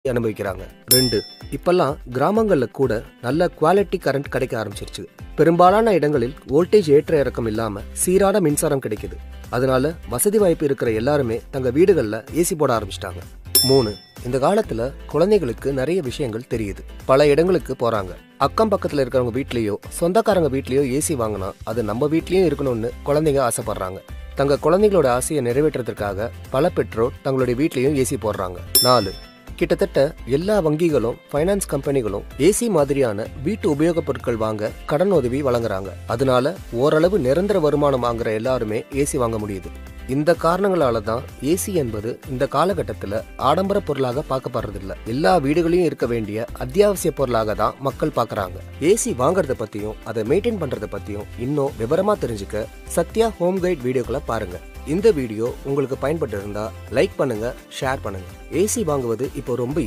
அனுபவிக்கிறாங்க ரெண்டு இப்பெல்லாம் கிராமங்கள்ல கூட நல்ல குவாலிட்டி கரண்ட் கிடைக்க ஆரம்பிச்சிருச்சு பெரும்பாலான இடங்களில் வோல்டேஜ் ஏற்ற இறக்கம் இல்லாம சீரான மின்சாரம் கிடைக்குது அதனால வசதி வாய்ப்பு இருக்கிற எல்லாருமே தங்க வீடுகள்ல ஏசி போட ஆரம்பிச்சிட்டாங்க மூணு இந்த காலத்துல குழந்தைகளுக்கு நிறைய விஷயங்கள் தெரியுது பல இடங்களுக்கு போறாங்க அக்கம் பக்கத்துல இருக்கிறவங்க வீட்லயோ சொந்தக்காரங்க வீட்லயோ ஏசி வாங்கினா அது நம்ம வீட்லயும் இருக்கணும்னு குழந்தைங்க ஆசைப்படுறாங்க தங்க குழந்தைகளோட ஆசையை நிறைவேற்றுறதுக்காக பல பெற்றோர் தங்களுடைய வீட்லயும் ஏசி போடுறாங்க நாலு கிட்டத்தட்ட எல்லா வங்கிகளும் ஃபைனான்ஸ் கம்பெனிகளும் ஏசி மாதிரியான வீட்டு உபயோகப் பொருட்கள் வாங்க கடன் உதவி வழங்குறாங்க அதனால ஓரளவு நிரந்தர வருமானம் வாங்குற எல்லாருமே ஏசி வாங்க முடியுது இந்த காரணங்களால தான் ஏசி என்பது இந்த காலகட்டத்தில் ஆடம்பர பொருளாக பார்க்கப்படுறதில்ல எல்லா வீடுகளையும் இருக்க வேண்டிய அத்தியாவசிய பொருளாக தான் மக்கள் பார்க்கறாங்க ஏசி வாங்குறத பத்தியும் அதை மெயின்டைன் பண்றத பத்தியும் இன்னும் விவரமா தெரிஞ்சுக்க சத்யா ஹோம் கைட் வீடியோக்களை பாருங்க இந்த வீடியோ உங்களுக்கு பயன்பட்டு இருந்தா லைக் பண்ணுங்க ஷேர் பண்ணுங்க ஏசி வாங்குவது இப்போ ரொம்ப